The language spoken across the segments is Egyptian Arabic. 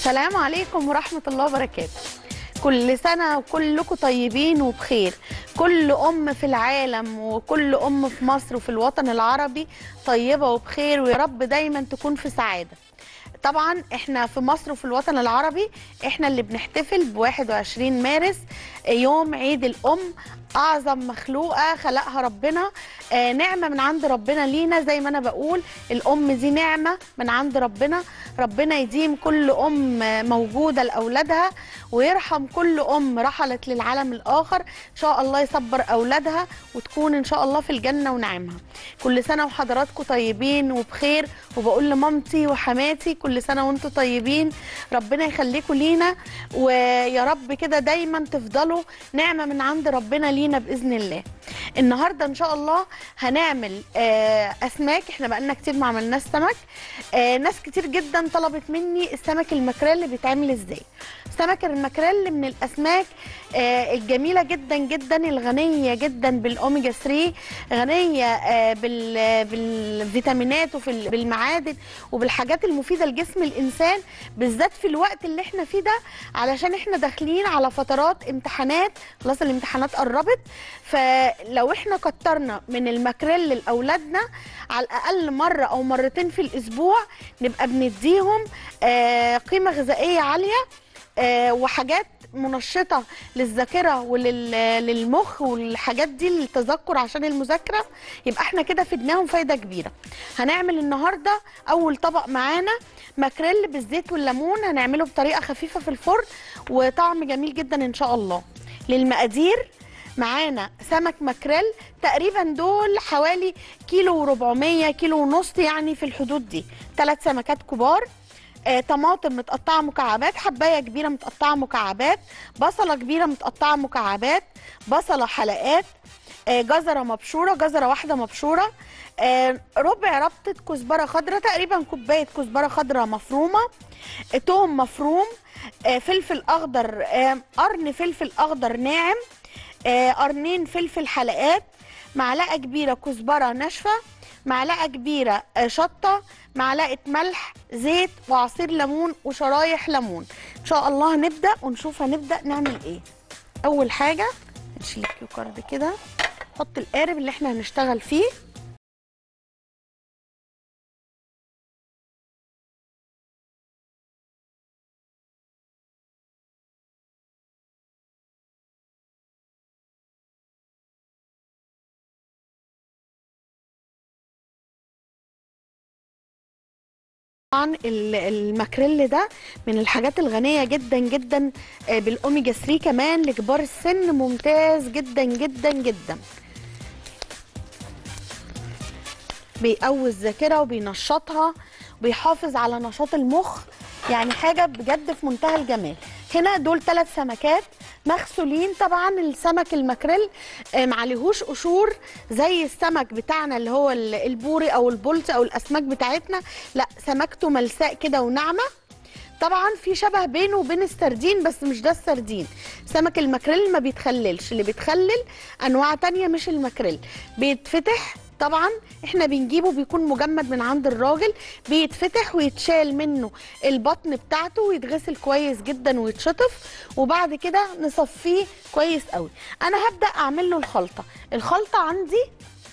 السلام عليكم ورحمة الله وبركاته كل سنة وكلكم طيبين وبخير كل أم في العالم وكل أم في مصر وفي الوطن العربي طيبة وبخير ويا رب دايما تكون في سعادة طبعا احنا في مصر وفي الوطن العربي احنا اللي بنحتفل ب 21 مارس يوم عيد الام اعظم مخلوقه خلقها ربنا آه نعمه من عند ربنا لينا زي ما انا بقول الام دي نعمه من عند ربنا ربنا يديم كل ام موجوده لاولادها ويرحم كل ام رحلت للعالم الاخر ان شاء الله يصبر اولادها وتكون ان شاء الله في الجنه ونعيمها كل سنه وحضراتكم طيبين وبخير وبقول لمامتي وحماتي كل سنه وانتم طيبين ربنا يخليكم لينا ويا رب كده دايما تفضلوا نعمه من عند ربنا لينا باذن الله النهارده ان شاء الله هنعمل آه، اسماك احنا بقالنا كتير ما عملناش سمك آه، ناس كتير جدا طلبت مني السمك المكريل بيتعمل ازاي سمك المكريل من الاسماك آه، الجميله جدا جدا الغنيه جدا بالاوميجا 3 غنيه آه، بال- بالفيتامينات وفي ال- بالمعادن وبالحاجات المفيده لجسم الانسان بالذات في الوقت اللي احنا فيه ده علشان احنا داخلين على فترات امتحانات خلاص الامتحانات قربت فلو احنا كترنا من المكريل لاولادنا على الاقل مره او مرتين في الاسبوع نبقى بنديهم آه، قيمه غذائيه عاليه آه، وحاجات منشطة للذاكرة وللمخ والحاجات دي للتذكر عشان المذاكرة يبقى احنا كده فدناهم فايدة كبيرة هنعمل النهاردة أول طبق معانا ماكريل بالزيت والليمون هنعمله بطريقة خفيفة في الفرن وطعم جميل جدا إن شاء الله للمقادير معانا سمك ماكريل تقريبا دول حوالي كيلو وربعمية كيلو ونص يعني في الحدود دي ثلاث سمكات كبار آه، طماطم متقطعه مكعبات حبايه كبيره متقطعه مكعبات بصله كبيره متقطعه مكعبات بصله حلقات آه، جزره مبشوره جزره واحده مبشوره آه، ربع ربطه كزبره خضراء تقريبا كوبايه كزبره خضراء مفرومه آه، توم مفروم آه، فلفل اخضر آه، قرن فلفل اخضر ناعم آه، قرنين فلفل حلقات معلقه كبيره كزبره ناشفه معلقه كبيره آه، شطه معلقه ملح زيت وعصير ليمون وشرايح ليمون ان شاء الله هنبدا ونشوف هنبدا نعمل ايه اول حاجه نشيل الكيوكارد كده نحط القارب اللي احنا هنشتغل فيه طبعا ال- الماكريل ده من الحاجات الغنيه جدا جدا آه، بالاوميجا 3 كمان لكبار السن ممتاز جدا جدا جدا بيقوي الذاكره وبينشطها وبيحافظ على نشاط المخ يعني حاجه بجد في منتهى الجمال هنا دول ثلاث سمكات مغسولين طبعا السمك الماكريل آه، معلهوش قشور زي السمك بتاعنا اللي هو ال- البوري او البولتي او الاسماك بتاعتنا لا سمكته ملساء كده وناعمه طبعا في شبه بينه وبين السردين بس مش ده السردين سمك الماكريل ما بيتخللش اللي بيتخلل انواع تانية مش الماكريل بيتفتح طبعا احنا بنجيبه بيكون مجمد من عند الراجل بيتفتح ويتشال منه البطن بتاعته ويتغسل كويس جدا ويتشطف وبعد كده نصفيه كويس قوي انا هبدا اعمل له الخلطه الخلطه عندي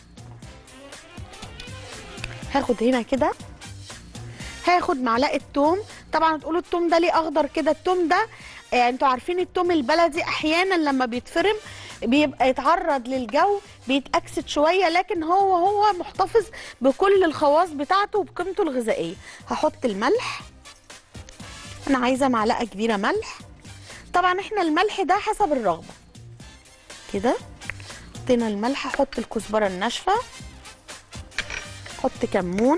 هاخد هنا كده هاخد معلقه توم طبعا تقولوا التوم ده ليه اخضر كده التوم ده آه انتوا عارفين التوم البلدي احيانا لما بيتفرم بيبقى يتعرض للجو بيتاكسد شويه لكن هو هو محتفظ بكل الخواص بتاعته وبقيمته الغذائيه هحط الملح انا عايزه معلقه كبيره ملح طبعا احنا الملح ده حسب الرغبه كده حطينا الملح احط الكزبره الناشفه احط كمون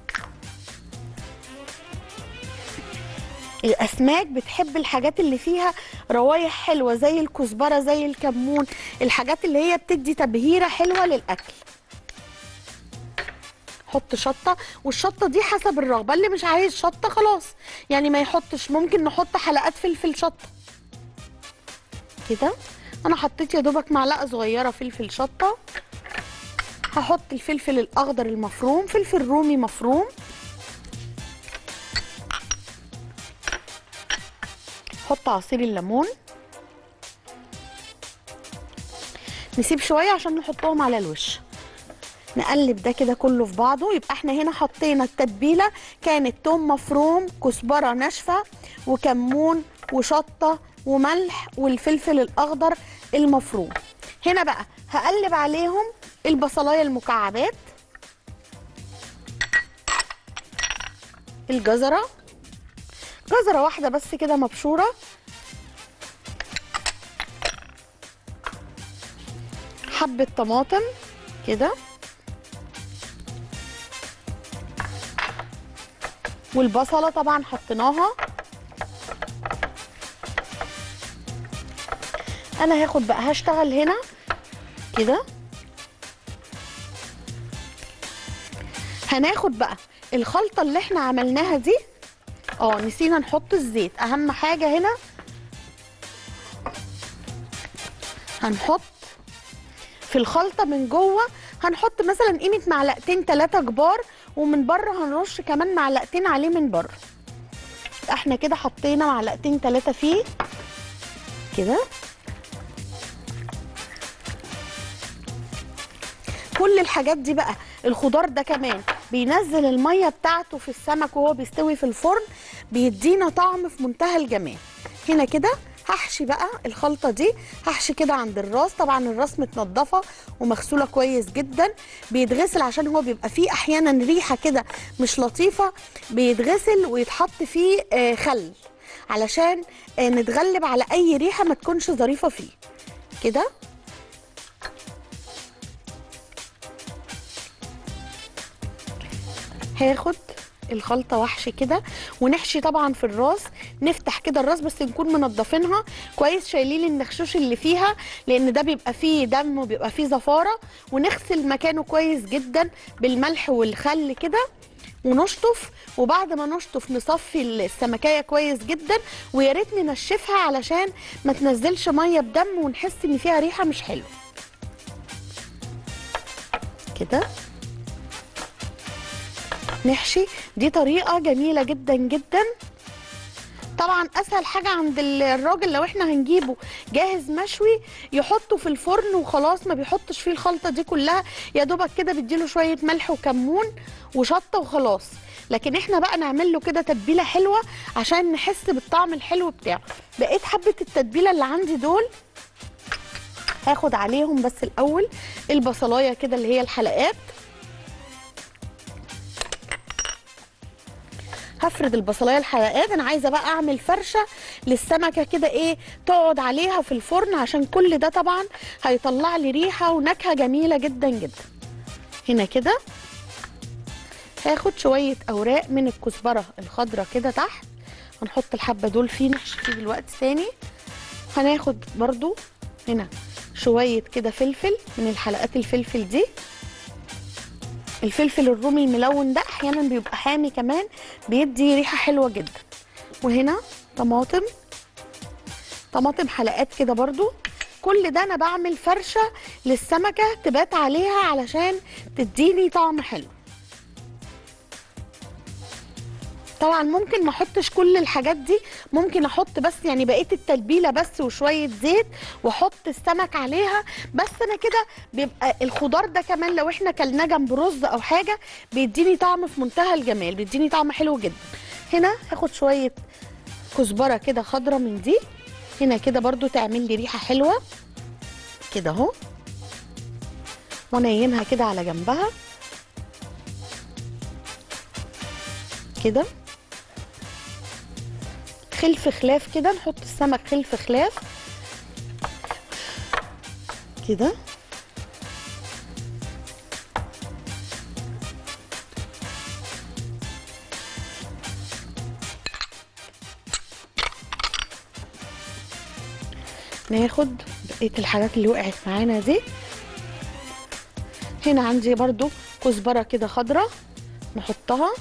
الاسماك بتحب الحاجات اللي فيها روايح حلوه زي الكزبره زي الكمون الحاجات اللي هي بتدي تبهيره حلوه للاكل حط شطه والشطه دي حسب الرغبه اللي مش عايز شطه خلاص يعني ما يحطش ممكن نحط حلقات فلفل شطه كده انا حطيت يا دوبك معلقه صغيره فلفل شطه هحط الفلفل الاخضر المفروم فلفل رومي مفروم نحط عصير الليمون نسيب شويه عشان نحطهم على الوش نقلب ده كده كله في بعضه يبقى احنا هنا حطينا التتبيله كانت توم مفروم كزبره ناشفه وكمون وشطه وملح والفلفل الاخضر المفروم هنا بقى هقلب عليهم البصلايه المكعبات الجزره جزره واحده بس كده مبشوره حبه طماطم كده والبصله طبعا حطيناها انا هاخد بقى هشتغل هنا كده هناخد بقى الخلطه اللي احنا عملناها دي اه نسينا نحط الزيت اهم حاجه هنا هنحط في الخلطه من جوه هنحط مثلا قيمه معلقتين ثلاثه كبار ومن بره هنرش كمان معلقتين عليه من بره احنا كده حطينا معلقتين ثلاثه فيه كده كل الحاجات دي بقى الخضار ده كمان بينزل الميه بتاعته في السمك وهو بيستوي في الفرن بيدينا طعم في منتهى الجمال هنا كده هحشي بقى الخلطه دي هحشي كده عند الراس طبعا الراس متنضفه ومغسوله كويس جدا بيتغسل عشان هو بيبقى فيه احيانا ريحه كده مش لطيفه بيتغسل ويتحط فيه آه، خل علشان آه، نتغلب على اي ريحه ما تكونش ظريفه فيه كده هاخد الخلطه وحشي كده ونحشي طبعا في الراس نفتح كده الراس بس نكون منضفينها كويس شايلين النخشوش اللي فيها لان ده بيبقى فيه دم وبيبقى فيه زفاره ونغسل مكانه كويس جدا بالملح والخل كده ونشطف وبعد ما نشطف نصفي السمكيه كويس جدا ويا ريت ننشفها علشان ما تنزلش ميه بدم ونحس ان فيها ريحه مش حلوه كده نحشي دي طريقه جميله جدا جدا طبعا اسهل حاجه عند ال- الراجل لو احنا هنجيبه جاهز مشوي يحطه في الفرن وخلاص ما بيحطش فيه الخلطه دي كلها يا دوبك كده بيديله شويه ملح وكمون وشطه وخلاص لكن احنا بقى نعمل له كده تتبيله حلوه عشان نحس بالطعم الحلو بتاعه بقيت حبه التتبيله اللي عندي دول هاخد عليهم بس الاول البصلايه كده اللي هي الحلقات هفرد البصلايه الحلقات انا عايزه بقى اعمل فرشه للسمكه كده ايه تقعد عليها في الفرن عشان كل ده طبعا هيطلع لي ريحه ونكهه جميله جدا جدا هنا كده هاخد شويه اوراق من الكزبره الخضراء كده تحت هنحط الحبه دول فيه نحشي فيه دلوقتي تاني هناخد برضو هنا شويه كده فلفل من الحلقات الفلفل دي الفلفل الرومي الملون ده احيانا بيبقى حامي كمان بيدي ريحه حلوه جدا وهنا طماطم طماطم حلقات كده برضو كل ده انا بعمل فرشه للسمكه تبات عليها علشان تديني طعم حلو طبعا ممكن ما احطش كل الحاجات دي ممكن احط بس يعني بقيه التتبيله بس وشويه زيت واحط السمك عليها بس انا كده بيبقى الخضار ده كمان لو احنا كلناه جنب رز او حاجه بيديني طعم في منتهى الجمال بيديني طعم حلو جدا هنا هاخد شويه كزبره كده خضره من دي هنا كده برضو تعمل لي ريحه حلوه كده اهو وانيمها كده على جنبها كده خلف خلاف كده نحط السمك خلف خلاف كده ناخد بقيه الحاجات اللي وقعت معانا دي هنا عندي برضو كزبره كده خضره نحطها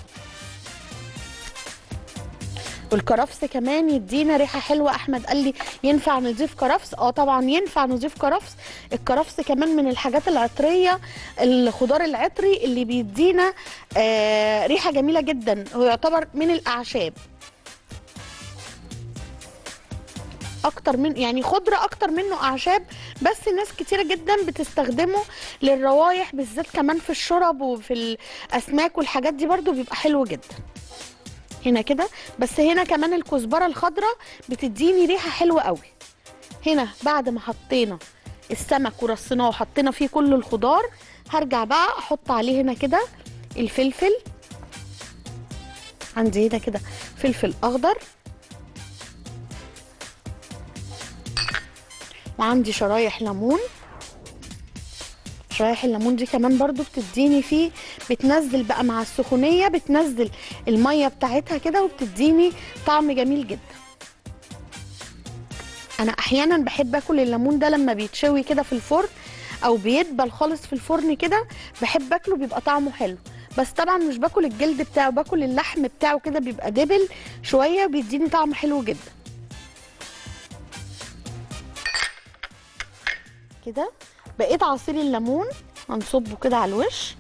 والكرفس كمان يدينا ريحه حلوه احمد قال لي ينفع نضيف كرفس اه طبعا ينفع نضيف كرفس الكرفس كمان من الحاجات العطريه الخضار العطري اللي بيدينا آه ريحه جميله جدا هو يعتبر من الاعشاب اكتر من يعني خضره اكتر منه اعشاب بس ناس كتيره جدا بتستخدمه للروايح بالذات كمان في الشرب وفي الاسماك والحاجات دي برضو بيبقى حلو جدا هنا كده بس هنا كمان الكزبره الخضراء بتديني ريحه حلوه قوي هنا بعد ما حطينا السمك ورصيناه وحطينا فيه كل الخضار هرجع بقى احط عليه هنا كده الفلفل عندي هنا كده فلفل اخضر وعندي شرايح ليمون شرايح الليمون دي كمان برضو بتديني فيه بتنزل بقى مع السخونيه بتنزل الميه بتاعتها كده وبتديني طعم جميل جدا انا احيانا بحب اكل الليمون ده لما بيتشوي كده في الفرن او بيدبل خالص في الفرن كده بحب اكله بيبقى طعمه حلو بس طبعا مش باكل الجلد بتاعه باكل اللحم بتاعه كده بيبقى دبل شويه بيديني طعم حلو جدا كده بقيت عصير الليمون هنصبه كده على الوش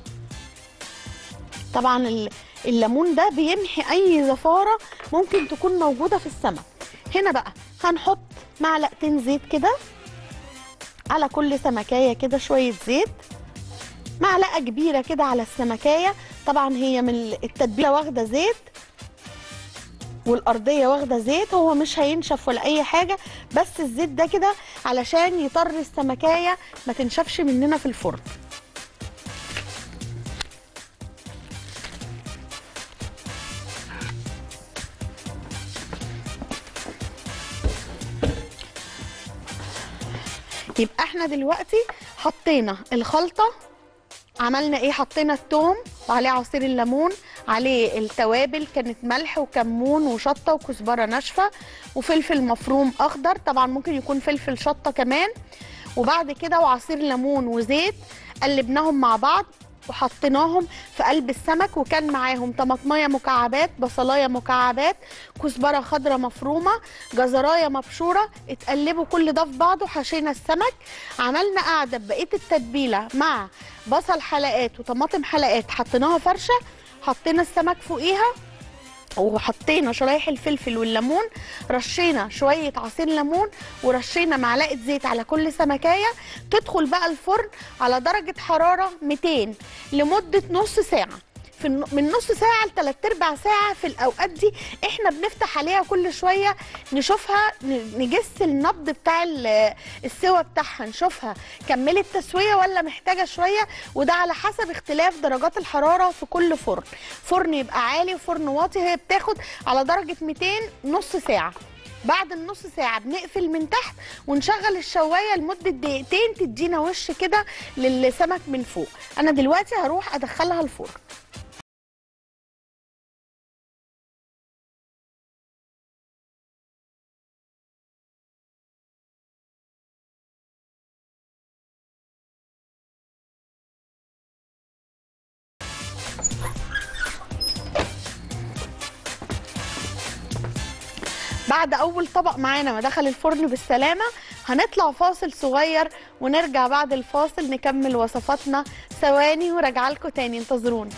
طبعا ال- الليمون ده بيمحي اي زفاره ممكن تكون موجوده في السمك هنا بقى هنحط معلقتين زيت كده على كل سمكايه كده شويه زيت معلقه كبيره كده على السمكايه طبعا هي من التتبيله واخده زيت والارضيه واخده زيت هو مش هينشف ولا اي حاجه بس الزيت ده كده علشان يطر السمكايه ما تنشفش مننا في الفرن يبقى احنا دلوقتي حطينا الخلطه عملنا ايه حطينا التوم وعليه عصير الليمون عليه التوابل كانت ملح وكمون وشطه وكزبره ناشفه وفلفل مفروم اخضر طبعا ممكن يكون فلفل شطه كمان وبعد كده وعصير ليمون وزيت قلبناهم مع بعض وحطيناهم في قلب السمك وكان معاهم طماطمايه مكعبات بصلايه مكعبات كزبره خضراء مفرومه جزرايه مبشوره اتقلبوا كل ده في بعضه حشينا السمك عملنا قاعده بقيه التتبيله مع بصل حلقات وطماطم حلقات حطيناها فرشه حطينا السمك فوقيها وحطينا شرايح الفلفل والليمون رشينا شويه عصير ليمون ورشينا معلقه زيت على كل سمكايه تدخل بقى الفرن على درجه حراره 200 لمده نص ساعه في الن- من نص ساعه لثلاث ارباع ساعه في الاوقات دي احنا بنفتح عليها كل شويه نشوفها ن- نجس النبض بتاع ال- السوا بتاعها نشوفها كملت تسويه ولا محتاجه شويه وده على حسب اختلاف درجات الحراره في كل فرن فرن يبقى عالي وفرن واطي هي بتاخد على درجه 200 نص ساعه بعد النص ساعة بنقفل من تحت ونشغل الشواية لمدة دقيقتين تدينا وش كده للسمك من فوق أنا دلوقتي هروح أدخلها الفرن بعد اول طبق معانا ما دخل الفرن بالسلامه هنطلع فاصل صغير ونرجع بعد الفاصل نكمل وصفاتنا ثواني وراجعه لكم تاني انتظروني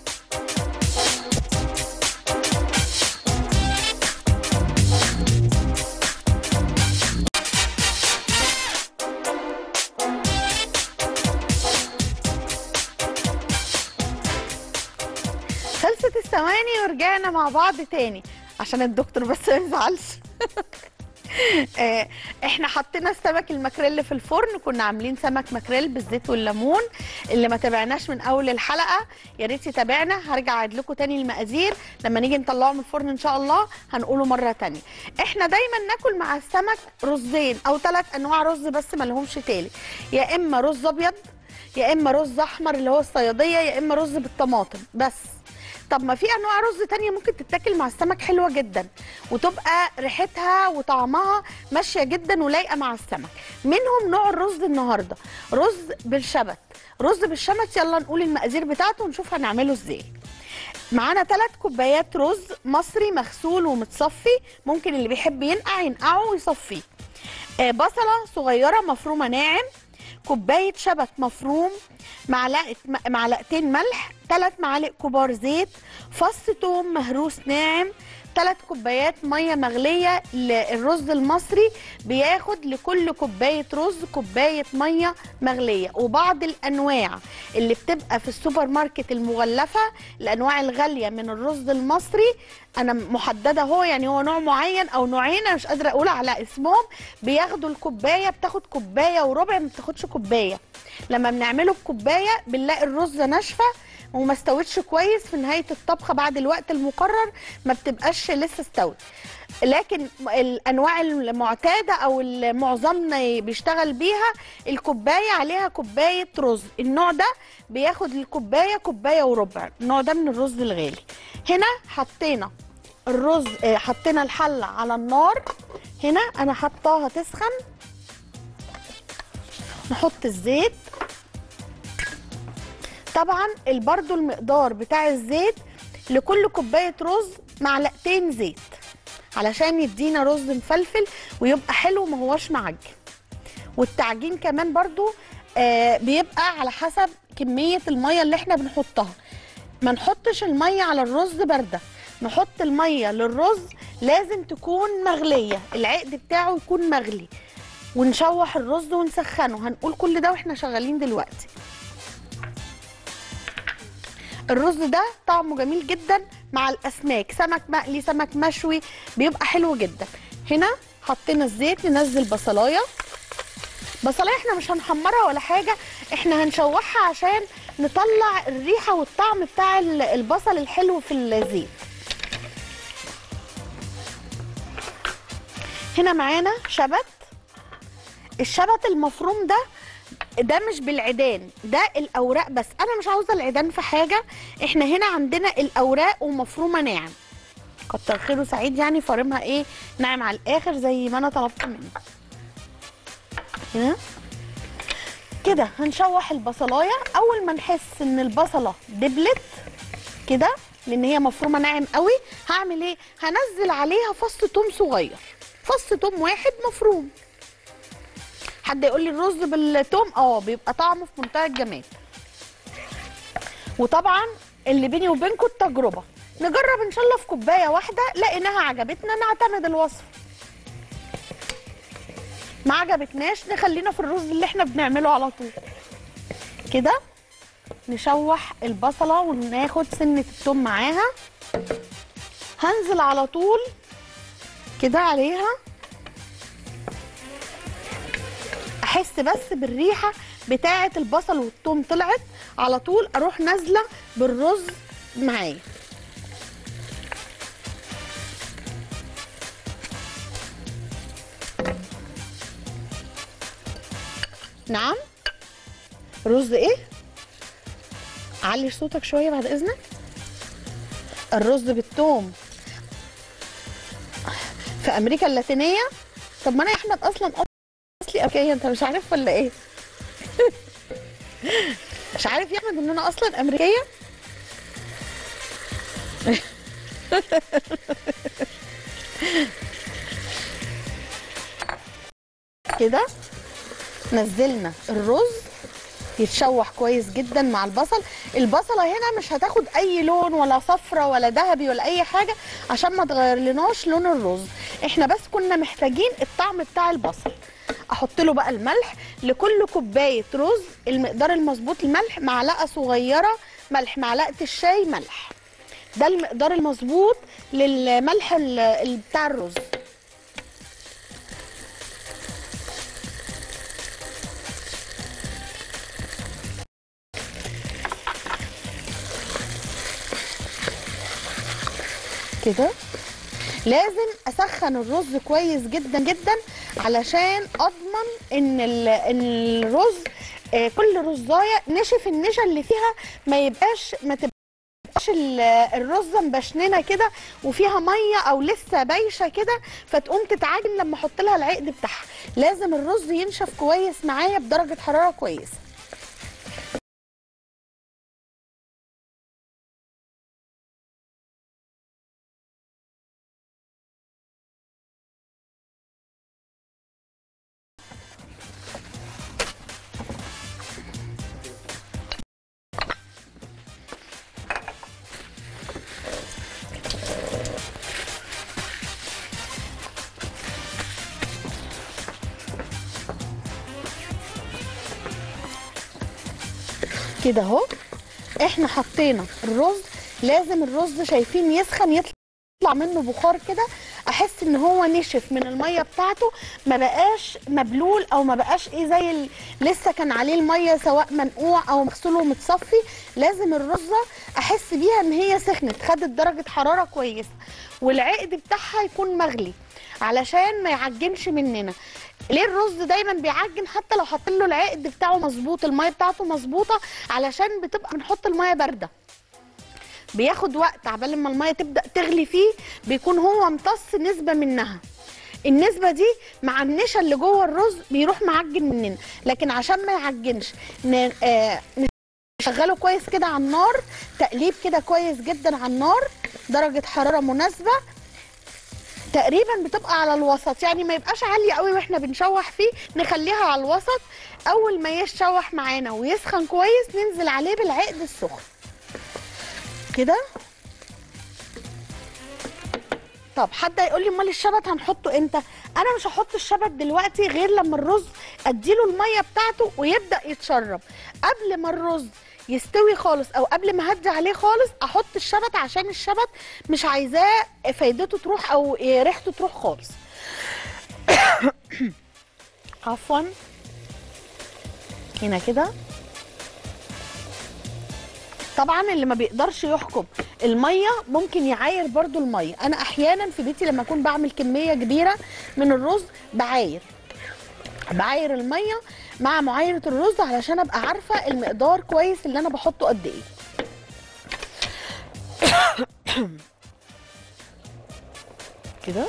خلصت الثواني ورجعنا مع بعض تاني عشان الدكتور بس ما يزعلش آه، احنا حطينا السمك الماكريل في الفرن كنا عاملين سمك ماكريل بالزيت والليمون اللي ما تابعناش من اول الحلقه يا ريت يتابعنا هرجع اعيد لكم تاني المقادير لما نيجي نطلعه من الفرن ان شاء الله هنقوله مره تانية احنا دايما ناكل مع السمك رزين او ثلاث انواع رز بس ما لهمش تالي يا اما رز ابيض يا اما رز احمر اللي هو الصياديه يا اما رز بالطماطم بس طب ما في انواع رز تانية ممكن تتاكل مع السمك حلوه جدا وتبقى ريحتها وطعمها ماشيه جدا ولايقه مع السمك منهم نوع الرز النهارده رز بالشبت رز بالشبت يلا نقول المقادير بتاعته ونشوف هنعمله ازاي معانا ثلاث كوبايات رز مصري مغسول ومتصفي ممكن اللي بيحب ينقع ينقعه ويصفيه آه، بصله صغيره مفرومه ناعم كوبايه شبت مفروم معلقه م- معلقتين ملح 3 معالق كبار زيت فص توم مهروس ناعم 3 كوبايات ميه مغليه للرز المصري بياخد لكل كوبايه رز كوبايه ميه مغليه وبعض الانواع اللي بتبقى في السوبر ماركت المغلفه الانواع الغاليه من الرز المصري انا محدده هو يعني هو نوع معين او نوعين انا مش قادره اقول على اسمهم بياخدوا الكوبايه بتاخد كوبايه وربع ما بتاخدش كوبايه لما بنعمله بكوبايه بنلاقي الرز ناشفه وما استوتش كويس في نهايه الطبخه بعد الوقت المقرر ما بتبقاش لسه استوت لكن الانواع المعتاده او اللي معظمنا بيشتغل بيها الكوبايه عليها كوبايه رز النوع ده بياخد الكوبايه كوبايه وربع النوع ده من الرز الغالي هنا حطينا الرز آه، حطينا الحله على النار هنا انا حطاها تسخن نحط الزيت طبعا برضو المقدار بتاع الزيت لكل كوبايه رز معلقتين زيت علشان يدينا رز مفلفل ويبقى حلو ما هوش معجن والتعجين كمان برضو آه بيبقى على حسب كميه الميه اللي احنا بنحطها ما نحطش الميه على الرز بارده نحط الميه للرز لازم تكون مغليه العقد بتاعه يكون مغلي ونشوح الرز ونسخنه هنقول كل ده واحنا شغالين دلوقتي الرز ده طعمه جميل جدا مع الاسماك سمك مقلي سمك مشوي بيبقى حلو جدا هنا حطينا الزيت ننزل بصلايه بصلايه احنا مش هنحمرها ولا حاجه احنا هنشوحها عشان نطلع الريحه والطعم بتاع ال- البصل الحلو في الزيت هنا معانا شبت الشبت المفروم ده ده مش بالعيدان ده الاوراق بس انا مش عاوزه العيدان في حاجه احنا هنا عندنا الاوراق ومفرومه ناعم كتر خيره سعيد يعني فارمها ايه ناعم على الاخر زي ما انا طلبت منه هنا كده هنشوح البصلايه اول ما نحس ان البصله دبلت كده لان هي مفرومه ناعم قوي هعمل ايه هنزل عليها فص توم صغير فص توم واحد مفروم حد يقول لي الرز بالثوم اه بيبقى طعمه في منتهى الجمال وطبعا اللي بيني وبينكم التجربه نجرب ان شاء الله في كوبايه واحده لقيناها عجبتنا نعتمد الوصفه ما عجبتناش نخلينا في الرز اللي احنا بنعمله على طول كده نشوح البصله وناخد سنه الثوم معاها هنزل على طول كده عليها احس بس بالريحه بتاعه البصل والثوم طلعت على طول اروح نازله بالرز معايا نعم رز ايه علي صوتك شويه بعد اذنك الرز بالثوم في امريكا اللاتينيه طب ما انا يا احمد اصلا اصلي امريكيه انت مش عارف ولا ايه مش عارف يا احمد ان انا اصلا امريكيه كده نزلنا الرز يتشوح كويس جدا مع البصل البصله هنا مش هتاخد اي لون ولا صفرة ولا ذهبي ولا اي حاجه عشان ما تغير لناش لون الرز احنا بس كنا محتاجين الطعم بتاع البصل احط له بقى الملح لكل كوبايه رز المقدار المظبوط الملح معلقه صغيره ملح معلقه الشاي ملح ده المقدار المظبوط للملح ال- ال- بتاع الرز كده لازم اسخن الرز كويس جدا جدا علشان اضمن ان ال- إن الرز آه، كل رزايه نشف النشا اللي فيها ما يبقاش ما تبقاش ال- الرزه مبشننه كده وفيها ميه او لسه بايشه كده فتقوم تتعجن لما احط لها العقد بتاعها لازم الرز ينشف كويس معايا بدرجه حراره كويسه كده اهو احنا حطينا الرز لازم الرز شايفين يسخن يطلع منه بخار كده احس ان هو نشف من الميه بتاعته ما بقاش مبلول او ما بقاش ايه زي ال... لسه كان عليه الميه سواء منقوع او مغسول ومتصفي لازم الرزه احس بيها ان هي سخنت خدت درجه حراره كويسه والعقد بتاعها يكون مغلي علشان ما يعجنش مننا ليه الرز دايما بيعجن حتى لو حاطين له العقد بتاعه مظبوط الميه بتاعته مظبوطه علشان بتبقى بنحط الميه بارده بياخد وقت عبال ما الميه تبدا تغلي فيه بيكون هو امتص نسبه منها النسبه دي مع النشا اللي جوه الرز بيروح معجن مننا لكن عشان ما يعجنش ن- آه، نشغله كويس كده على النار تقليب كده كويس جدا على النار درجه حراره مناسبه تقريبا بتبقى على الوسط يعني ما يبقاش عالي قوي واحنا بنشوح فيه نخليها على الوسط اول ما يشوح معانا ويسخن كويس ننزل عليه بالعقد السخن كده طب حد هيقول لي امال الشبت هنحطه امتى انا مش هحط الشبت دلوقتي غير لما الرز اديله الميه بتاعته ويبدا يتشرب قبل ما الرز يستوي خالص او قبل ما هدي عليه خالص احط الشبت عشان الشبت مش عايزاه فايدته تروح او ريحته تروح خالص عفوا هنا كده طبعا اللي ما بيقدرش يحكم الميه ممكن يعاير برضو الميه انا احيانا في بيتي لما اكون بعمل كميه كبيره من الرز بعاير بعاير الميه مع معايره الرز علشان ابقى عارفه المقدار كويس اللي انا بحطه قد ايه كده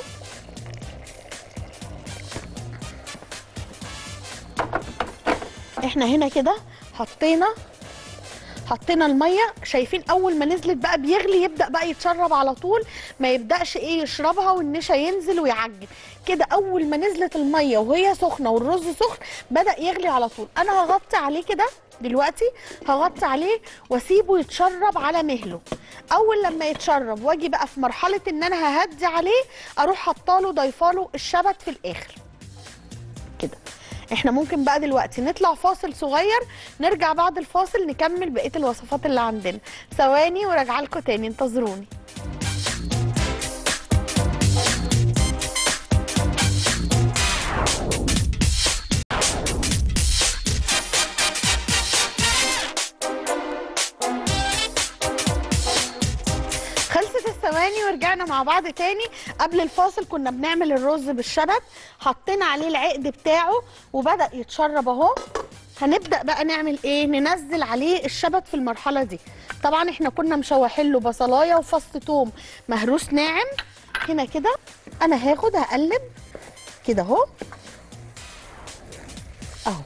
احنا هنا كده حطينا حطينا الميه شايفين اول ما نزلت بقى بيغلي يبدا بقى يتشرب على طول ما يبداش ايه يشربها والنشا ينزل ويعجن كده اول ما نزلت الميه وهي سخنه والرز سخن بدا يغلي على طول انا هغطي عليه كده دلوقتي هغطي عليه واسيبه يتشرب على مهله اول لما يتشرب واجي بقى في مرحله ان انا ههدي عليه اروح حطاله ضيفاله الشبت في الاخر كده احنا ممكن بقى دلوقتي نطلع فاصل صغير نرجع بعد الفاصل نكمل بقيه الوصفات اللي عندنا ثواني وراجعه لكم تاني انتظروني خلصت الثواني ورجعنا مع بعض تاني قبل الفاصل كنا بنعمل الرز بالشبت حطينا عليه العقد بتاعه وبدأ يتشرب اهو هنبدأ بقى نعمل ايه ننزل عليه الشبت في المرحلة دي طبعا احنا كنا مشوحين له بصلايه وفص توم مهروس ناعم هنا كده انا هاخد هقلب كده اهو اهو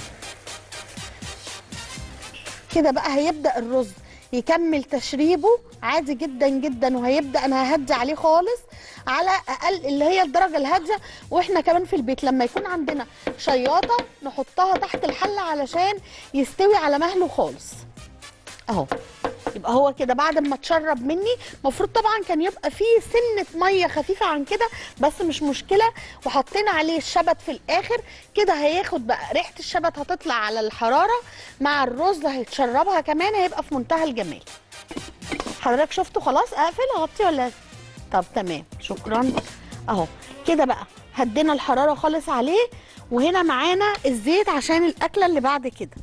كده بقى هيبدأ الرز يكمل تشريبه عادي جدا جدا وهيبدأ انا ههدي عليه خالص على اقل اللي هي الدرجه الهاديه واحنا كمان في البيت لما يكون عندنا شياطه نحطها تحت الحله علشان يستوي على مهله خالص اهو يبقى هو كده بعد ما اتشرب مني المفروض طبعا كان يبقى فيه سنه ميه خفيفه عن كده بس مش مشكله وحطينا عليه الشبت في الاخر كده هياخد بقى ريحه الشبت هتطلع على الحراره مع الرز هيتشربها كمان هيبقى في منتهى الجمال حضرتك شفته خلاص اقفل اغطي ولا طب تمام شكرا اهو كده بقى هدينا الحراره خالص عليه وهنا معانا الزيت عشان الاكله اللي بعد كده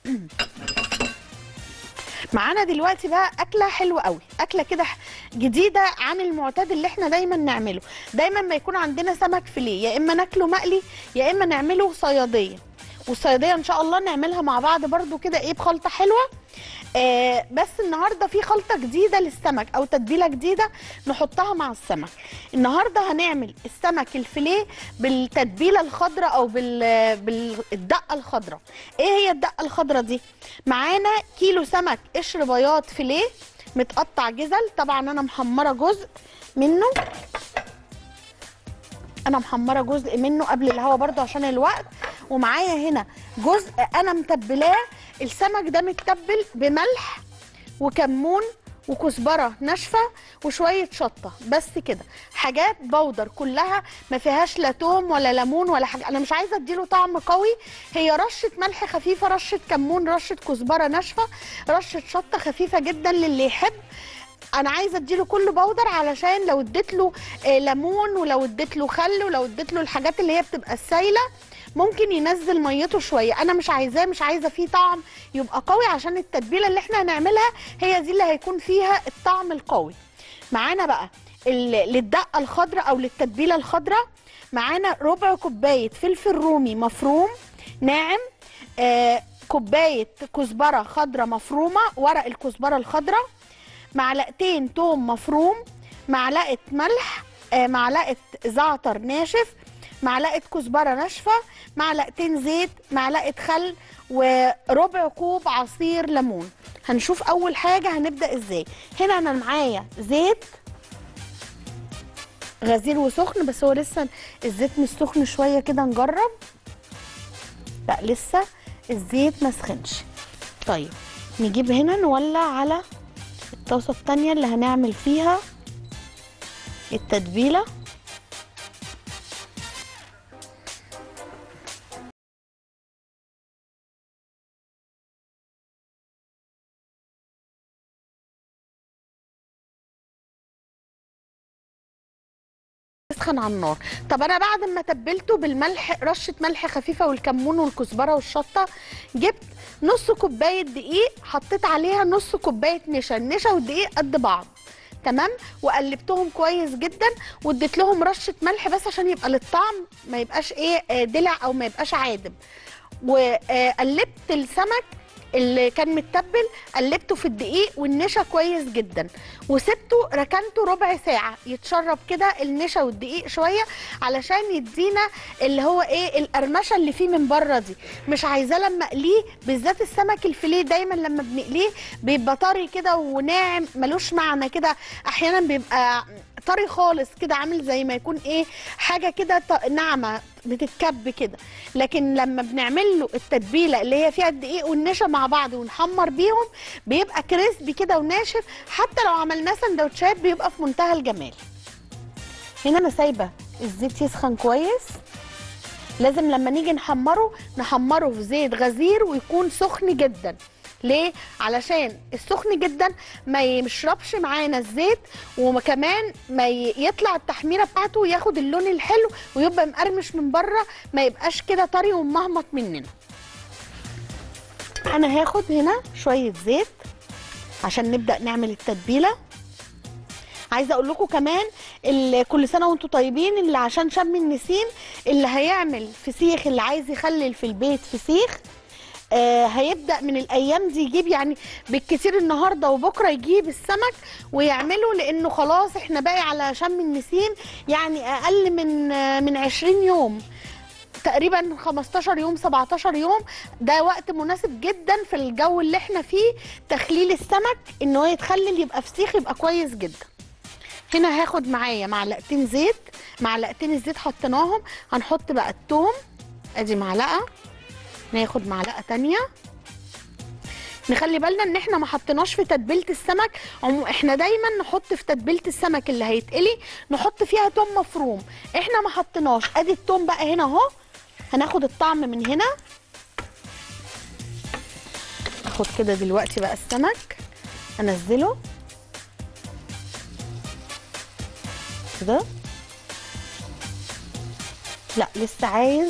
معانا دلوقتي بقى اكله حلوه قوي اكله كده جديده عن المعتاد اللي احنا دايما نعمله دايما ما يكون عندنا سمك فيليه يا اما ناكله مقلي يا اما نعمله صياديه والصياديه ان شاء الله نعملها مع بعض برده كده ايه بخلطه حلوه آه بس النهارده في خلطه جديده للسمك او تتبيله جديده نحطها مع السمك النهارده هنعمل السمك الفيليه بالتتبيله الخضراء او بال بالدقه الخضراء ايه هي الدقه الخضراء دي معانا كيلو سمك قشر بياض فيليه متقطع جزل طبعا انا محمره جزء منه انا محمره جزء منه قبل الهوا برضو عشان الوقت ومعايا هنا جزء انا متبلاه السمك ده متبل بملح وكمون وكزبره ناشفه وشويه شطه بس كده حاجات بودر كلها ما فيهاش لا توم ولا ليمون ولا حاجه انا مش عايزه اديله طعم قوي هي رشه ملح خفيفه رشه كمون رشه كزبره ناشفه رشه شطه خفيفه جدا للي يحب انا عايزه اديله كله بودر علشان لو اديت له آه، ليمون ولو اديت له خل ولو اديت له الحاجات اللي هي بتبقى السايله ممكن ينزل ميته شويه انا مش عايزاه مش عايزه فيه طعم يبقى قوي عشان التتبيله اللي احنا هنعملها هي دي اللي هيكون فيها الطعم القوي معانا بقى ال- للدقه الخضراء او للتتبيله الخضراء معانا ربع كوبايه فلفل رومي مفروم ناعم آه كوبايه كزبره خضراء مفرومه ورق الكزبره الخضراء معلقتين توم مفروم معلقه ملح آه معلقه زعتر ناشف معلقه كزبره ناشفه معلقتين زيت معلقه خل وربع كوب عصير ليمون هنشوف اول حاجه هنبدا ازاي هنا انا معايا زيت غزير وسخن بس هو لسه الزيت مش سخن شويه كده نجرب لا لسه الزيت ما سخنش طيب نجيب هنا نولع على الطاسه التانية اللي هنعمل فيها التتبيله يسخن على النار طب انا بعد ما تبلته بالملح رشه ملح خفيفه والكمون والكزبره والشطه جبت نص كوبايه دقيق حطيت عليها نص كوبايه نشا النشا والدقيق قد بعض تمام وقلبتهم كويس جدا واديت لهم رشه ملح بس عشان يبقى للطعم ما يبقاش ايه آه، دلع او ما يبقاش عادب وقلبت السمك اللي كان متبل قلبته في الدقيق والنشا كويس جدا وسبته ركنته ربع ساعة يتشرب كده النشا والدقيق شوية علشان يدينا اللي هو ايه القرمشة اللي فيه من بره دي مش عايزاه لما اقليه بالذات السمك الفيليه دايما لما بنقليه بيبقى طري كده وناعم ملوش معنى كده احيانا بيبقى طري خالص كده عامل زي ما يكون ايه حاجة كده ط- ناعمة بتتكب كده لكن لما بنعمل له التتبيله اللي هي فيها الدقيق والنشا مع بعض ونحمر بيهم بيبقى كريسبي كده وناشف حتى لو عملناه سندوتشات بيبقى في منتهى الجمال هنا انا سايبه الزيت يسخن كويس لازم لما نيجي نحمره نحمره في زيت غزير ويكون سخن جدا ليه؟ علشان السخن جدا ما يشربش معانا الزيت وكمان ما ي- يطلع التحميره بتاعته وياخد اللون الحلو ويبقى مقرمش من بره ما يبقاش كده طري ومهمط مننا. انا هاخد هنا شويه زيت عشان نبدا نعمل التتبيله عايزه اقول لكم كمان ال- كل سنه وانتم طيبين اللي عشان شم النسيم اللي هيعمل فسيخ اللي عايز يخلل في البيت فسيخ آه هيبدا من الايام دي يجيب يعني بالكتير النهارده وبكره يجيب السمك ويعمله لانه خلاص احنا باقي على شم النسيم يعني اقل من آه من 20 يوم تقريبا 15 يوم 17 يوم ده وقت مناسب جدا في الجو اللي احنا فيه تخليل السمك ان هو يتخلل يبقى فسيخ يبقى كويس جدا هنا هاخد معايا معلقتين زيت معلقتين الزيت حطيناهم هنحط بقى التوم ادي معلقه ناخد معلقه تانية نخلي بالنا ان احنا ما حطيناش في تتبيله السمك عمو احنا دايما نحط في تتبيله السمك اللي هيتقلي نحط فيها توم مفروم احنا ما حطيناش ادي التوم بقى هنا اهو هناخد الطعم من هنا اخد كده دلوقتي بقى السمك انزله كده لا لسه عايز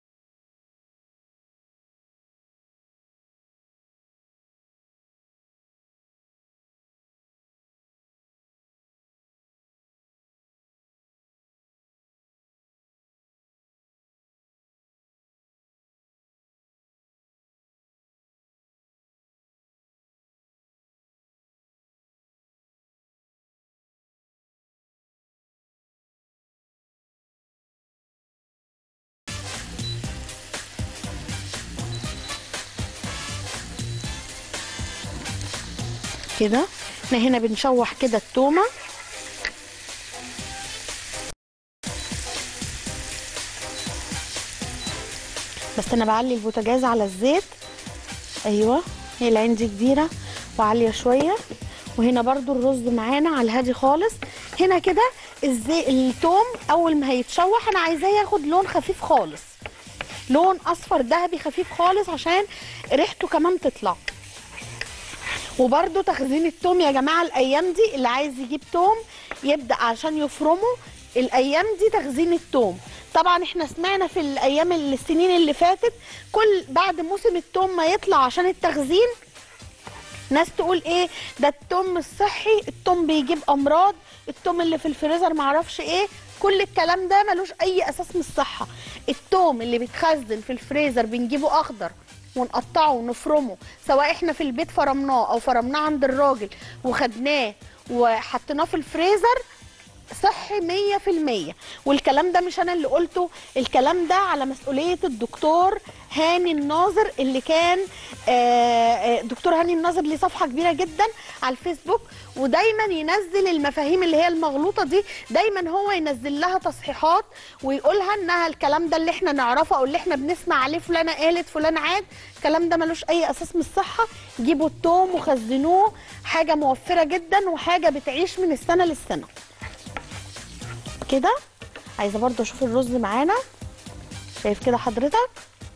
كده احنا هنا بنشوح كده التومه بس انا بعلي البوتاجاز على الزيت ايوه هي العين دي كبيره وعاليه شويه وهنا برضو الرز معانا على الهادي خالص هنا كده ازاي التوم اول ما هيتشوح انا عايزاه ياخد لون خفيف خالص لون اصفر ذهبي خفيف خالص عشان ريحته كمان تطلع وبرده تخزين التوم يا جماعه الايام دي اللي عايز يجيب توم يبدا عشان يفرمه الايام دي تخزين التوم طبعا احنا سمعنا في الايام السنين اللي فاتت كل بعد موسم التوم ما يطلع عشان التخزين ناس تقول ايه ده التوم مش صحي التوم بيجيب امراض التوم اللي في الفريزر معرفش ايه كل الكلام ده ملوش اي اساس من الصحه التوم اللي بيتخزن في الفريزر بنجيبه اخضر ونقطعه ونفرمه سواء احنا في البيت فرمناه او فرمناه عند الراجل وخدناه وحطيناه في الفريزر صحي 100% والكلام ده مش انا اللي قلته الكلام ده على مسؤوليه الدكتور هاني الناظر اللي كان آه، آه، دكتور هاني الناظر ليه صفحه كبيره جدا على الفيسبوك ودايما ينزل المفاهيم اللي هي المغلوطه دي دايما هو ينزل لها تصحيحات ويقولها انها الكلام ده اللي احنا نعرفه او اللي احنا بنسمع عليه فلانه قالت فلان عاد الكلام ده ملوش اي اساس من الصحه جيبوا التوم وخزنوه حاجه موفره جدا وحاجه بتعيش من السنه للسنه كده عايزه برضو اشوف الرز معانا شايف كده حضرتك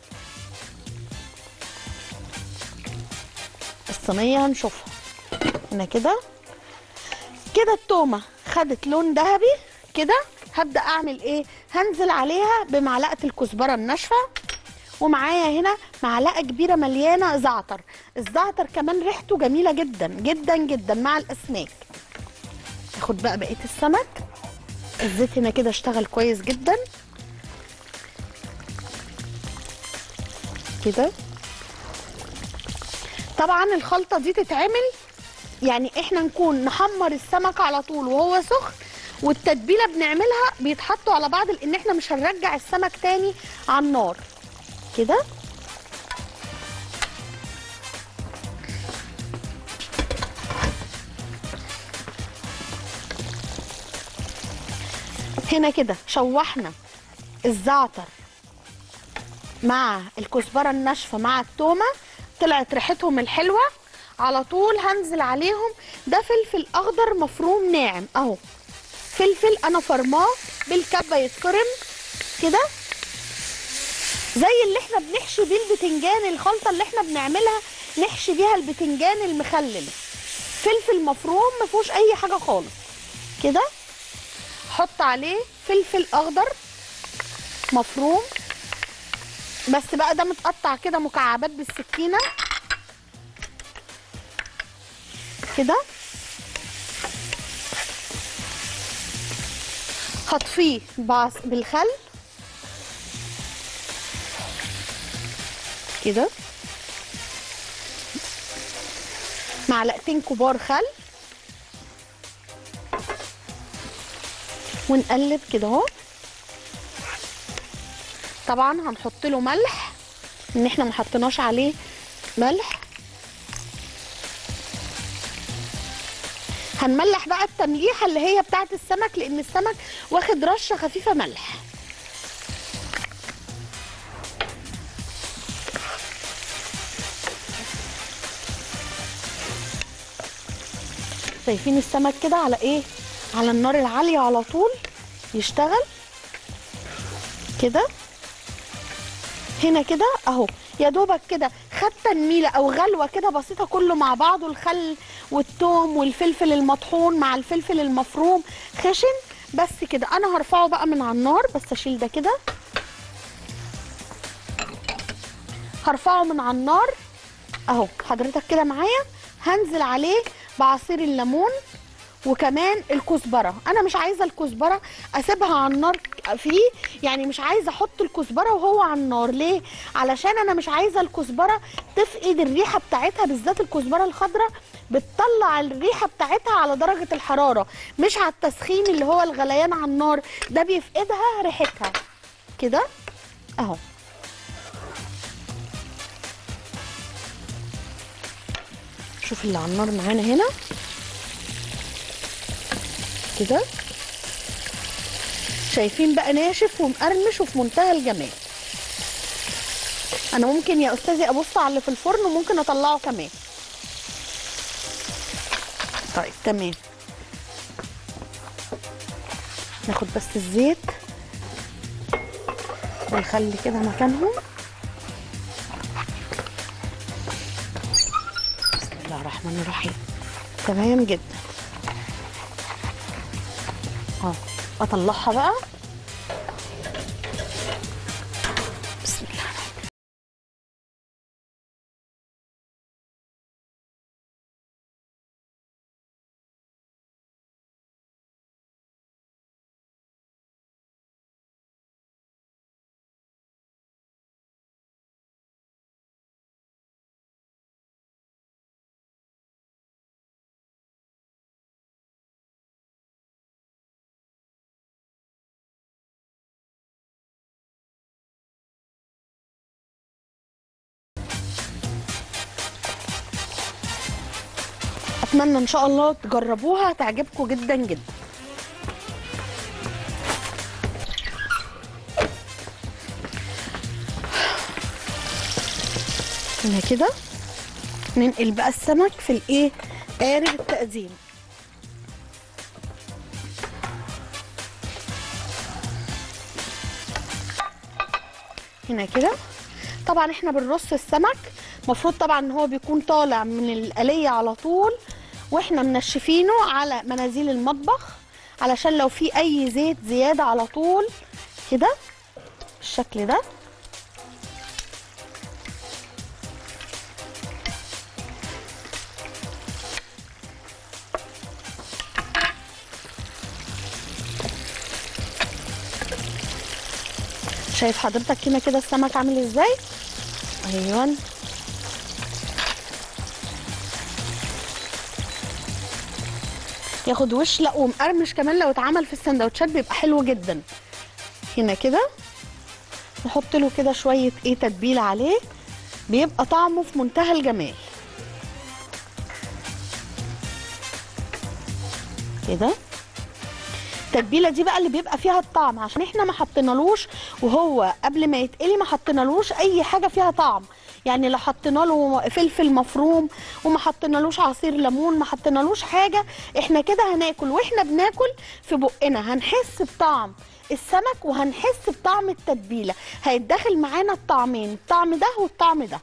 الصينيه هنشوفها هنا كده كده التومه خدت لون ذهبي كده هبدا اعمل ايه هنزل عليها بمعلقه الكزبره الناشفه ومعايا هنا معلقه كبيره مليانه زعتر الزعتر كمان ريحته جميله جدا جدا جدا مع الاسماك اخد بقى بقيه السمك الزيت هنا كده اشتغل كويس جدا كده طبعا الخلطه دي تتعمل يعني احنا نكون نحمر السمك على طول وهو سخن والتتبيله بنعملها بيتحطوا على بعض لان احنا مش هنرجع السمك تاني على النار كده هنا كده شوحنا الزعتر مع الكزبره الناشفه مع التومه طلعت ريحتهم الحلوه على طول هنزل عليهم ده فلفل اخضر مفروم ناعم اهو فلفل انا فرماه بالكبه يتفرم كده زي اللي احنا بنحشي بيه البتنجان الخلطه اللي احنا بنعملها نحشي بيها البتنجان المخلل فلفل مفروم ما فيهوش اي حاجه خالص كده حط عليه فلفل اخضر مفروم بس بقى ده متقطع كده مكعبات بالسكينه كده هطفيه بعص- بالخل كده معلقتين كبار خل ونقلب كده اهو طبعا هنحط له ملح ان احنا ما حطيناش عليه ملح هنملح بقى التمليحه اللي هي بتاعه السمك لان السمك واخد رشه خفيفه ملح شايفين السمك كده على ايه على النار العاليه على طول يشتغل كده هنا كده اهو يا دوبك كده خد تنميله او غلوه كده بسيطه كله مع بعضه الخل والثوم والفلفل المطحون مع الفلفل المفروم خشن بس كده انا هرفعه بقى من على النار بس اشيل ده كده هرفعه من على النار اهو حضرتك كده معايا هنزل عليه بعصير الليمون وكمان الكزبره انا مش عايزه الكزبره اسيبها على النار فيه يعني مش عايزه احط الكزبره وهو على النار ليه علشان انا مش عايزه الكزبره تفقد الريحه بتاعتها بالذات الكزبره الخضراء بتطلع الريحه بتاعتها على درجه الحراره مش على التسخين اللي هو الغليان على النار ده بيفقدها ريحتها كده اهو شوف اللي على النار معانا هنا كده شايفين بقى ناشف ومقرمش وفي منتهى الجمال انا ممكن يا استاذي ابص على اللي في الفرن وممكن اطلعه كمان طيب تمام ناخد بس الزيت ونخلي كده مكانهم بسم الله الرحمن الرحيم تمام جدا اه اطلعها بقى بسم الله الرحمن اتمنى ان شاء الله تجربوها هتعجبكم جدا جدا هنا كده ننقل بقى السمك في الايه قارب التقديم هنا كده طبعا احنا بنرص السمك المفروض طبعا ان هو بيكون طالع من القليه على طول واحنا منشفينه على منازل المطبخ علشان لو في اي زيت زياده على طول كده بالشكل ده شايف حضرتك هنا كده السمك عامل ازاي ايوه ياخد وش لا ومقرمش كمان لو اتعمل في السندوتشات بيبقى حلو جدا هنا كده نحط له كده شويه ايه تتبيله عليه بيبقى طعمه في منتهى الجمال كده التتبيله دي بقى اللي بيبقى فيها الطعم عشان احنا ما حطينالوش وهو قبل ما يتقلي ما حطينالوش اي حاجه فيها طعم يعني لا حطينا له فلفل مفروم وما حطينالوش عصير ليمون ما حطينالوش حاجه احنا كده هناكل واحنا بناكل في بقنا هنحس بطعم السمك وهنحس بطعم التتبيله هيتدخل معانا الطعمين الطعم ده والطعم ده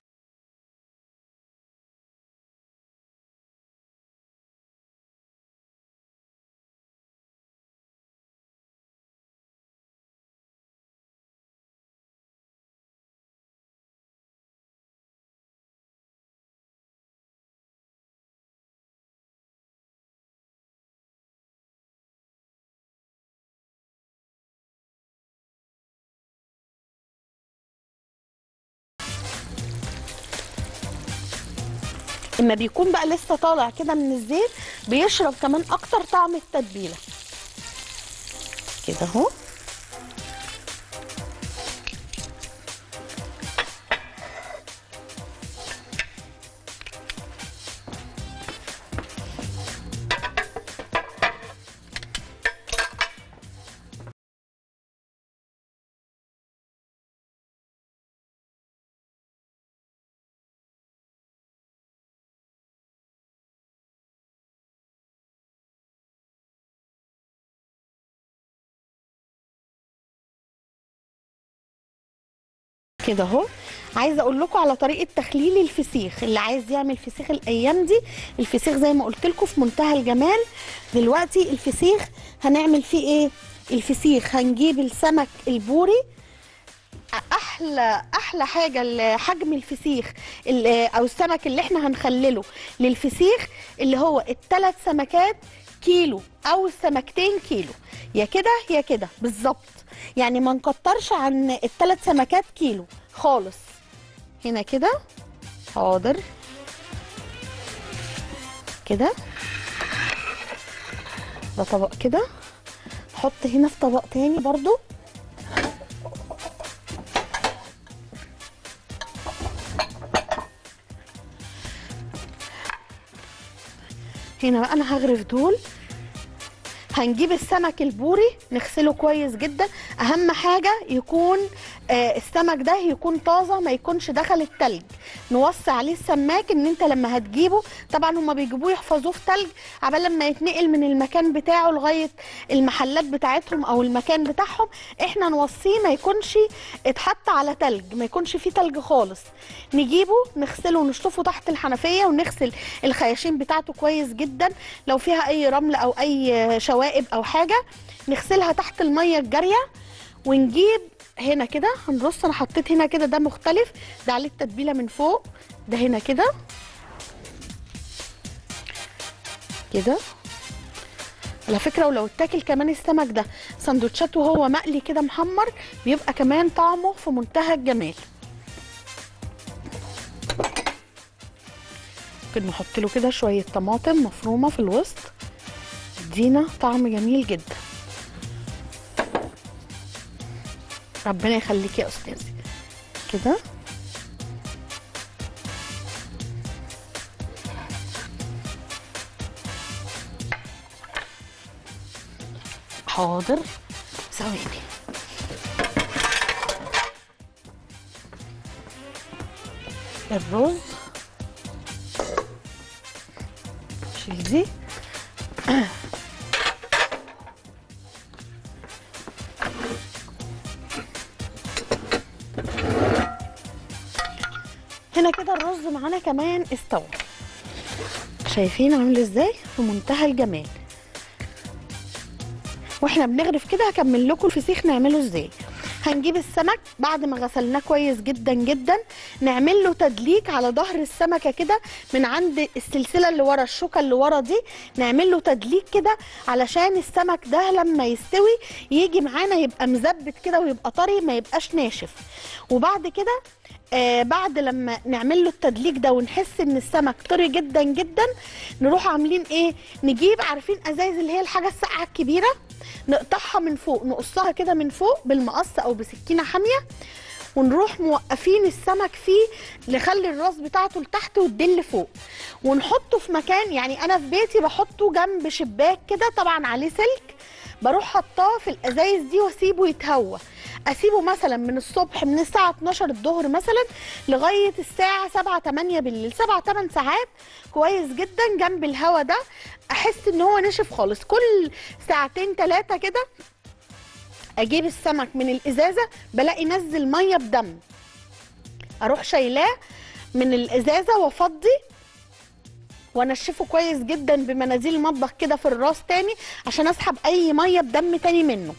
اما بيكون بقى لسه طالع كده من الزيت بيشرب كمان اكتر طعم التتبيله كده اهو كده اهو عايزه اقول لكم على طريقه تخليل الفسيخ اللي عايز يعمل فسيخ الايام دي الفسيخ زي ما قلت لكم في منتهى الجمال دلوقتي الفسيخ هنعمل فيه ايه الفسيخ هنجيب السمك البوري احلى احلى حاجه لحجم الفسيخ ال- او السمك اللي احنا هنخلله للفسيخ اللي هو الثلاث سمكات كيلو او السمكتين كيلو يا كده يا كده بالظبط يعني ما نكترش عن الثلاث سمكات كيلو خالص هنا كده حاضر كده ده طبق كده نحط هنا في طبق تاني برضو هنا بقى انا هغرف دول هنجيب السمك البوري نغسله كويس جدا اهم حاجه يكون آه السمك ده يكون طازه ما يكونش دخل التلج نوصي عليه السماك ان انت لما هتجيبه طبعا هما بيجيبوه يحفظوه في تلج عبال لما يتنقل من المكان بتاعه لغايه المحلات بتاعتهم او المكان بتاعهم احنا نوصيه ما يكونش اتحط على تلج ما يكونش فيه تلج خالص نجيبه نغسله ونشطفه تحت الحنفيه ونغسل الخياشيم بتاعته كويس جدا لو فيها اي رمل او اي شوائب او حاجه نغسلها تحت الميه الجاريه ونجيب هنا كده هنرص انا حطيت هنا كده ده مختلف ده عليه التتبيله من فوق ده هنا كده كده على فكره ولو اتاكل كمان السمك ده سندوتشات وهو مقلي كده محمر بيبقى كمان طعمه في منتهى الجمال ممكن نحط له كده شويه طماطم مفرومه في الوسط يدينا طعم جميل جدا ربنا يخليك يا استاذي كده حاضر ثواني الرز شيل دي هنا كده الرز معانا كمان استوى شايفين عامل ازاي في منتهى الجمال واحنا بنغرف كده هكمل لكم الفسيخ نعمله ازاي هنجيب السمك بعد ما غسلناه كويس جدا جدا نعمل له تدليك على ظهر السمكه كده من عند السلسله اللي ورا الشوكه اللي ورا دي نعمل له تدليك كده علشان السمك ده لما يستوي يجي معانا يبقى مزبت كده ويبقى طري ما يبقاش ناشف وبعد كده آه بعد لما نعمل له التدليك ده ونحس ان السمك طري جدا جدا نروح عاملين ايه نجيب عارفين ازايز اللي هي الحاجه الساقعه الكبيره نقطعها من فوق نقصها كده من فوق بالمقص او بسكينه حاميه ونروح موقفين السمك فيه نخلي الراس بتاعته لتحت والدل فوق ونحطه في مكان يعني انا في بيتي بحطه جنب شباك كده طبعا عليه سلك بروح حطاه في الازايز دي واسيبه يتهوى اسيبه مثلا من الصبح من الساعه 12 الظهر مثلا لغايه الساعه 7 8 بالليل 7 8 ساعات كويس جدا جنب الهوا ده احس ان هو نشف خالص كل ساعتين ثلاثه كده اجيب السمك من الازازه بلاقي نزل ميه بدم اروح شايلاه من الازازه وافضي وانشفه كويس جدا بمناديل المطبخ كده في الراس تاني عشان اسحب اي ميه بدم تاني منه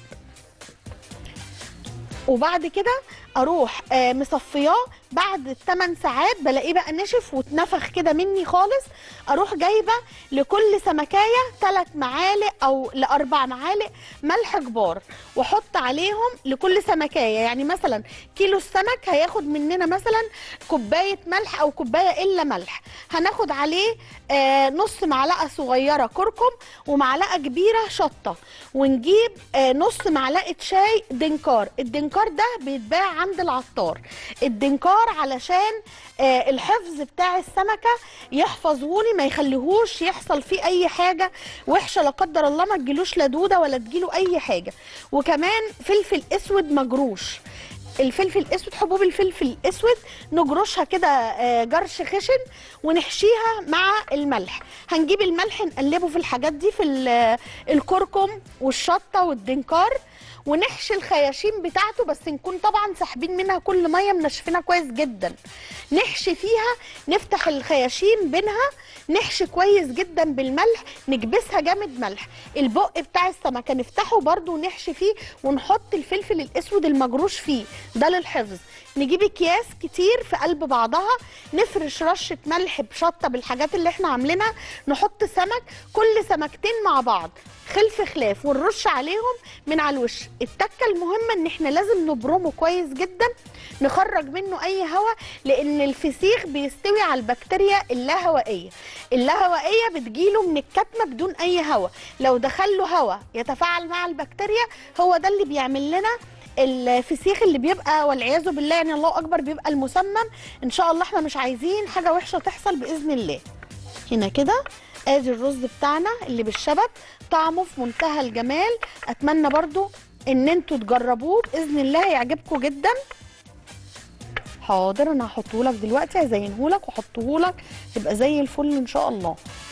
وبعد كده اروح آه مصفياه بعد 8 ساعات بلاقيه بقى نشف واتنفخ كده مني خالص اروح جايبه لكل سمكايه 3 معالق او لاربع معالق ملح كبار واحط عليهم لكل سمكايه يعني مثلا كيلو السمك هياخد مننا مثلا كوبايه ملح او كوبايه الا ملح هناخد عليه آه نص معلقه صغيره كركم ومعلقه كبيره شطه ونجيب آه نص معلقه شاي دنكار الدنكار ده بيتباع عند العطار الدنكار علشان آه الحفظ بتاع السمكه يحفظهولي ما يخليهوش يحصل فيه اي حاجه وحشه لا قدر الله ما تجيلوش لا دوده ولا تجيله اي حاجه وكمان فلفل اسود مجروش الفلفل الاسود حبوب الفلفل الاسود نجرشها كده آه، جرش خشن ونحشيها مع الملح هنجيب الملح نقلبه في الحاجات دي في ال- الكركم والشطه والدنكار ونحشي الخياشيم بتاعته بس نكون طبعا ساحبين منها كل ميه منشفينها كويس جدا نحشي فيها نفتح الخياشيم بينها نحشي كويس جدا بالملح نكبسها جامد ملح البق بتاع السمكه نفتحه برده ونحشي فيه ونحط الفلفل الاسود المجروش فيه ده للحفظ نجيب اكياس كتير في قلب بعضها نفرش رشه ملح بشطه بالحاجات اللي احنا عاملينها نحط سمك كل سمكتين مع بعض خلف خلاف ونرش عليهم من على الوش التكه المهمه ان احنا لازم نبرمه كويس جدا نخرج منه اي هواء لان الفسيخ بيستوي على البكتيريا اللاهوائيه اللاهوائيه بتجيله من الكتمه بدون اي هواء لو دخل له هواء يتفاعل مع البكتيريا هو ده اللي بيعمل لنا الفسيخ اللي بيبقى والعياذ بالله يعني الله اكبر بيبقى المسمم ان شاء الله احنا مش عايزين حاجه وحشه تحصل باذن الله هنا كده ادي الرز بتاعنا اللي بالشبت طعمه في منتهى الجمال اتمنى برضو ان انتوا تجربوه باذن الله هيعجبكم جدا حاضر انا هحطه لك دلوقتي هزينه لك واحطه لك يبقى زي الفل ان شاء الله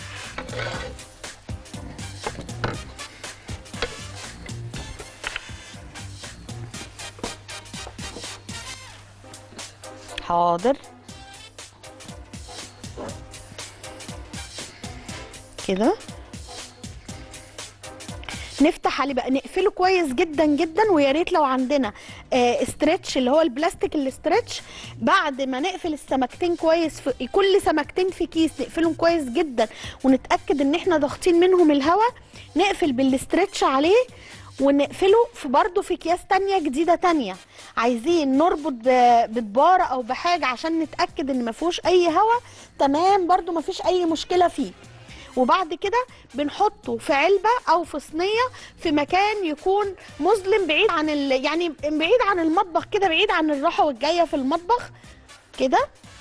حاضر كده نفتح عليه بقى نقفله كويس جدا جدا ويا ريت لو عندنا آه استرتش اللي هو البلاستيك الاسترتش بعد ما نقفل السمكتين كويس في كل سمكتين في كيس نقفلهم كويس جدا ونتاكد ان احنا ضاغطين منهم الهواء نقفل بالاسترتش عليه ونقفله في برضه في اكياس تانية جديدة تانية عايزين نربط ب- بتبارة او بحاجة عشان نتأكد ان ما فيهوش اي هوا تمام برضه ما فيش اي مشكلة فيه وبعد كده بنحطه في علبة او في صينية في مكان يكون مظلم بعيد عن ال... يعني بعيد عن المطبخ كده بعيد عن الراحة والجاية في المطبخ كده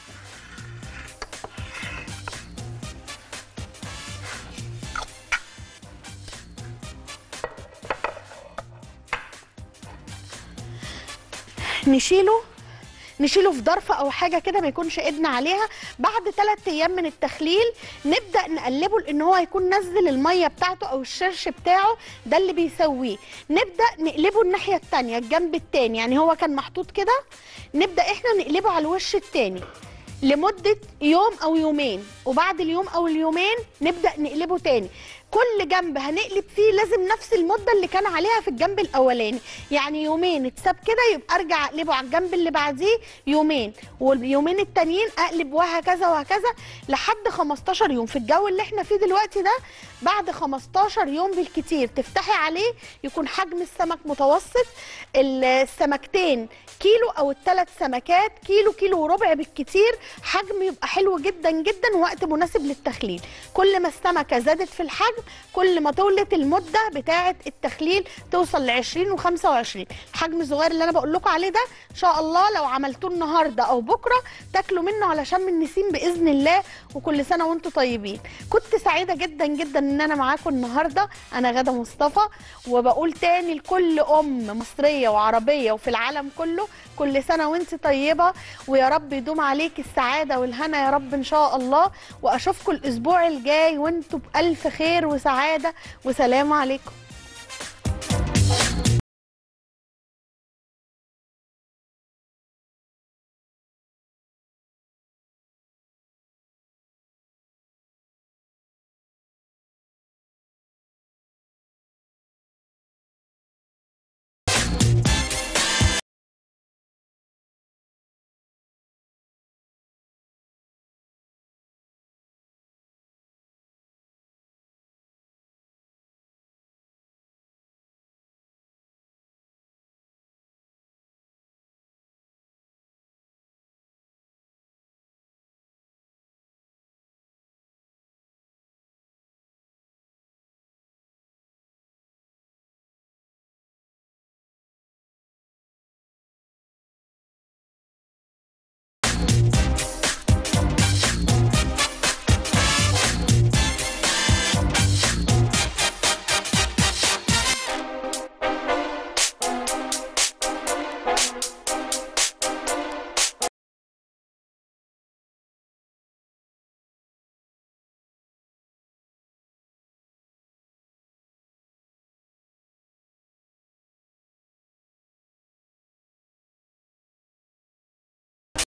نشيله نشيله في ظرف او حاجه كده ما يكونش ايدنا عليها بعد ثلاث ايام من التخليل نبدا نقلبه لان هو هيكون نزل الميه بتاعته او الشرش بتاعه ده اللي بيسويه نبدا نقلبه الناحيه الثانيه الجنب الثاني يعني هو كان محطوط كده نبدا احنا نقلبه على الوش الثاني لمده يوم او يومين وبعد اليوم او اليومين نبدا نقلبه تاني كل جنب هنقلب فيه لازم نفس المده اللي كان عليها في الجنب الاولاني يعني يومين اتساب كده يبقى ارجع اقلبه على الجنب اللي بعديه يومين واليومين التانيين اقلب وهكذا وهكذا لحد 15 يوم في الجو اللي احنا فيه دلوقتي ده بعد 15 يوم بالكتير تفتحي عليه يكون حجم السمك متوسط السمكتين كيلو او الثلاث سمكات كيلو كيلو وربع بالكتير حجم يبقى حلو جدا جدا ووقت مناسب للتخليل كل ما السمكه زادت في الحجم كل ما طولت المده بتاعه التخليل توصل ل 20 و25 الحجم الصغير اللي انا بقول لكم عليه ده ان شاء الله لو عملتوه النهارده او بكره تاكلوا منه على شم النسيم باذن الله وكل سنه وانتم طيبين كنت سعيده جدا جدا ان انا معاكم النهارده انا غاده مصطفى وبقول تاني لكل ام مصريه وعربيه وفي العالم كله كل سنه وانت طيبه ويا رب يدوم عليك السعاده والهنا يا رب ان شاء الله واشوفكم الاسبوع الجاي وانتم بالف خير وسعاده وسلام عليكم